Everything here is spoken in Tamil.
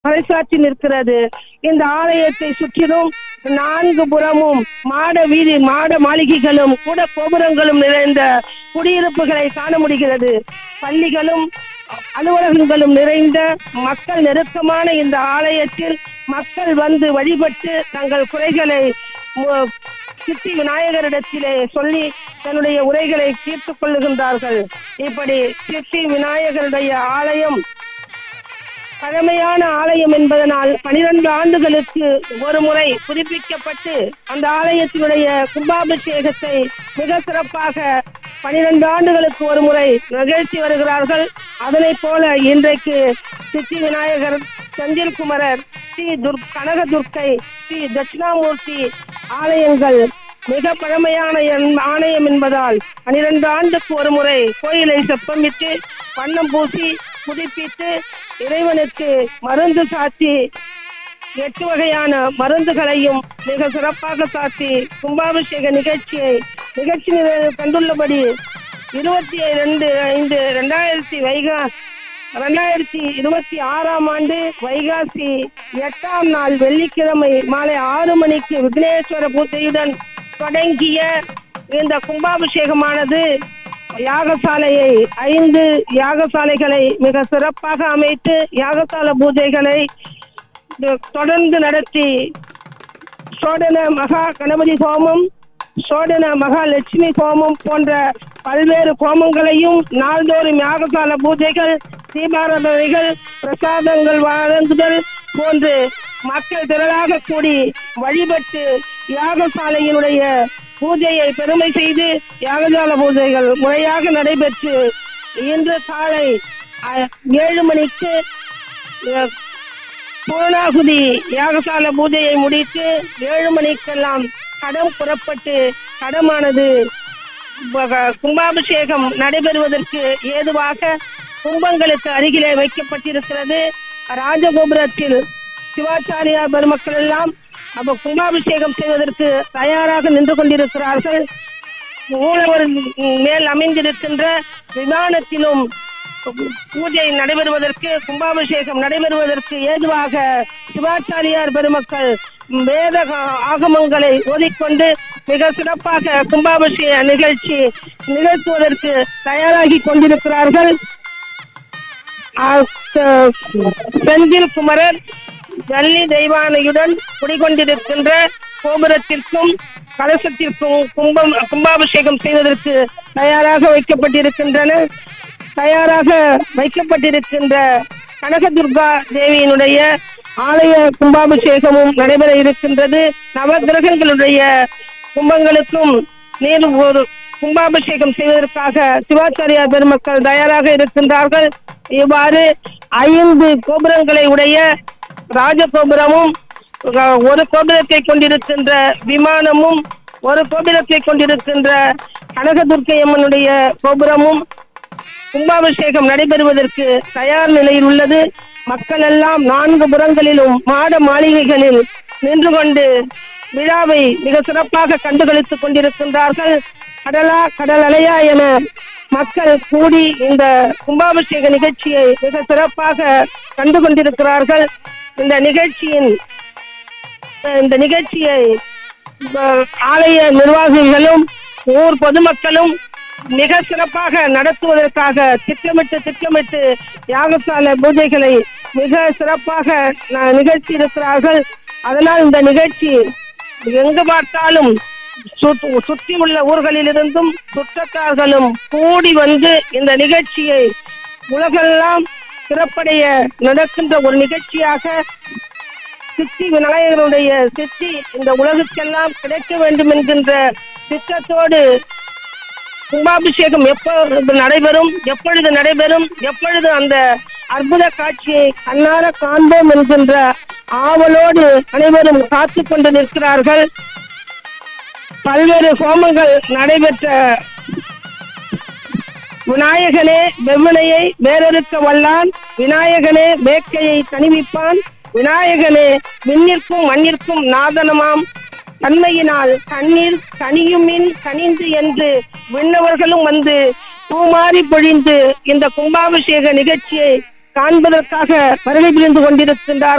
பறைசாற்றி நிற்கிறது இந்த ஆலயத்தை சுற்றிலும் நான்கு புறமும் மாட வீதி மாட மாளிகைகளும் கூட கோபுரங்களும் நிறைந்த குடியிருப்புகளை காண முடிகிறது பள்ளிகளும் அலுவலகங்களும் நிறைந்த மக்கள் நெருக்கமான இந்த ஆலயத்தில் மக்கள் வந்து வழிபட்டு தங்கள் குறைகளை மு- சித்தி விநாயகரிடத்திலே சொல்லி தன்னுடைய உரைகளை தீர்த்துக் கொள்ளுகின்றார்கள் இப்படி சித்தி விநாயகருடைய ஆலயம் பழமையான ஆலயம் என்பதனால் பனிரெண்டு ஆண்டுகளுக்கு ஒரு முறை புதுப்பிக்கப்பட்டு அந்த ஆலயத்தினுடைய கும்பாபிஷேகத்தை மிக சிறப்பாக பனிரெண்டு ஆண்டுகளுக்கு ஒரு முறை நிகழ்த்தி வருகிறார்கள் அதனைப் போல இன்றைக்கு சித்தி விநாயகர் செந்தில்குமரர் ஸ்ரீ துர் கனகதுர்க்கை ஸ்ரீ தட்சிணாமூர்த்தி ஆலயங்கள் மிக பழமையான என்- ஆலயம் என்பதால் பனிரெண்டு ஆண்டுக்கு ஒரு முறை கோயிலை செப்பமிட்டு வண்ணம் பூசி புதுப்பித்து இறைவனுக்கு மருந்து சாத்தி எட்டு வகையான மருந்துகளையும் மிக சிறப்பாக சாத்தி கும்பாபிஷேக நிகழ்ச்சியை நிகழ்ச்சி நிரல் கண்டுள்ளபடி இருபத்தி ரெண்டு ஐந்து ரெண்டாயிரத்தி வைகா ரெண்டாயிரத்தி இருபத்தி ஆறாம் ஆண்டு வைகாசி எட்டாம் நாள் வெள்ளிக்கிழமை மாலை ஆறு மணிக்கு விக்னேஸ்வர பூஜையுடன் தொடங்கிய இந்த கும்பாபிஷேகமானது யாகசாலையை ஐந்து யாகசாலைகளை மிக சிறப்பாக அமைத்து யாகசால பூஜைகளை தொடர்ந்து நடத்தி சோடன மகா கணபதி ஹோமம் சோடன மகா லட்சுமி ஹோமம் போன்ற பல்வேறு ஹோமங்களையும் நாள்தோறும் யாகசால பூஜைகள் தீபாராதனைகள் பிரசாதங்கள் வழங்குதல் போன்று மக்கள் திரளாக கூடி வழிபட்டு யாகசாலையினுடைய பூஜையை பெருமை செய்து யாகசால பூஜைகள் முறையாக நடைபெற்று இன்று காலை அஹ், ஏழு மணிக்கு அஹ், பூர்ணாகுதி யாகசால பூஜையை முடித்து ஏழு மணிக்கெல்லாம் கடம் புறப்பட்டு கடமானது பக- கும்பாபிஷேகம் நடைபெறுவதற்கு ஏதுவாக கும்பங்களுக்கு அருகிலே வைக்கப்பட்டிருக்கிறது ராஜகோபுரத்தில் சிவாச்சாரியார் பெருமக்கள் எல்லாம் அப்ப கும்பாபிஷேகம் செய்வதற்கு தயாராக நின்று கொண்டிருக்கிறார்கள் மூலவர் மேல் அமைந்திருக்கின்ற விமானத்திலும் பூஜை நடைபெறுவதற்கு கும்பாபிஷேகம் நடைபெறுவதற்கு ஏதுவாக சிவாச்சாரியார் பெருமக்கள் வேத ஆகமங்களை ஓதிக்கொண்டு மிக சிறப்பாக கும்பாபிஷேக நிகழ்ச்சி நிகழ்த்துவதற்கு தயாராகி கொண்டிருக்கிறார்கள் ஆ, ச- செந்தில் குமரர் வள்ளி தெய்வானையுடன் குடிகொண்டிருக்கின்ற கோபுரத்திற்கும் கலசத்திற்கும் கும்பம் கும்பாபிஷேகம் செய்வதற்கு தயாராக வைக்கப்பட்டிருக்கின்றன தயாராக வைக்கப்பட்டிருக்கின்ற கனகதுர்கா தேவியினுடைய ஆலய கும்பாபிஷேகமும் நடைபெற இருக்கின்றது நவகிரகங்களுடைய கும்பங்களுக்கும் நீர் ஒரு கும்பாபிஷேகம் செய்வதற்காக சிவாச்சாரியார் பெருமக்கள் தயாராக இருக்கின்றார்கள் இவ்வாறு ஐந்து கோபுரங்களை உடைய ராஜகோபுரமும் அஹ், ஒரு கோபுரத்தை கொண்டிருக்கின்ற விமானமும் ஒரு கோபுரத்தை கொண்டிருக்கின்ற கனகதுர்க்கை அம்மனுடைய கோபுரமும் கும்பாபிஷேகம் நடைபெறுவதற்கு தயார் நிலையில் உள்ளது மக்கள் எல்லாம் நான்கு புறங்களிலும் மாட மாளிகைகளில் நின்று கொண்டு விழாவை மிக சிறப்பாக கண்டுகளித்துக் கொண்டிருக்கின்றார்கள் கடலா கடல் அலையா என மக்கள் கூடி இந்த கும்பாபிஷேக நிகழ்ச்சியை மிக சிறப்பாக கண்டு கொண்டிருக்கிறார்கள் இந்த நிகழ்ச்சியின் இந்த நிகழ்ச்சியை அஹ், ஆலய நிர்வாகிகளும் ஊர் பொதுமக்களும் மிக சிறப்பாக நடத்துவதற்காக திட்டமிட்டு திட்டமிட்டு யாகசால பூஜைகளை மிக சிறப்பாக ந- நிகழ்த்தி இருக்கிறார்கள் அதனால் இந்த நிகழ்ச்சி எங்கு பார்த்தாலும் சுற்று- சுற்றி உள்ள ஊர்களிலிருந்தும் சுற்றத்தார்களும் கூடி வந்து இந்த நிகழ்ச்சியை உலகெல்லாம் சிறப்படைய நடக்கின்ற ஒரு நிகழ்ச்சியாக சித்தி விநாயகருடைய சித்தி இந்த உலகுக்கெல்லாம் கிடைக்க வேண்டும் என்கின்ற திட்டத்தோடு கும்பாபிஷேகம் எப்பொழுது நடைபெறும் எப்பொழுது நடைபெறும் எப்பொழுது அந்த அற்புத காட்சியை கண்ணார காண்போம் என்கின்ற ஆவலோடு அனைவரும் காத்து கொண்டு நிற்கிறார்கள் பல்வேறு ஹோமங்கள் நடைபெற்ற விநாயகனே வெவ்வினையை வேறறுக்க வல்லான் விநாயகனே வேட்கையை தணிவிப்பான் விநாயகனே விண்ணிற்கும் மண்ணிற்கும் நாதனமாம் தன்மையினால் கண்ணீர் கனியுமின் கனிந்து என்று விண்ணவர்களும் வந்து பூமாரி பொழிந்து இந்த கும்பாபிஷேக நிகழ்ச்சியை காண்பதற்காக வருகை புரிந்து கொண்டிருக்கின்றார்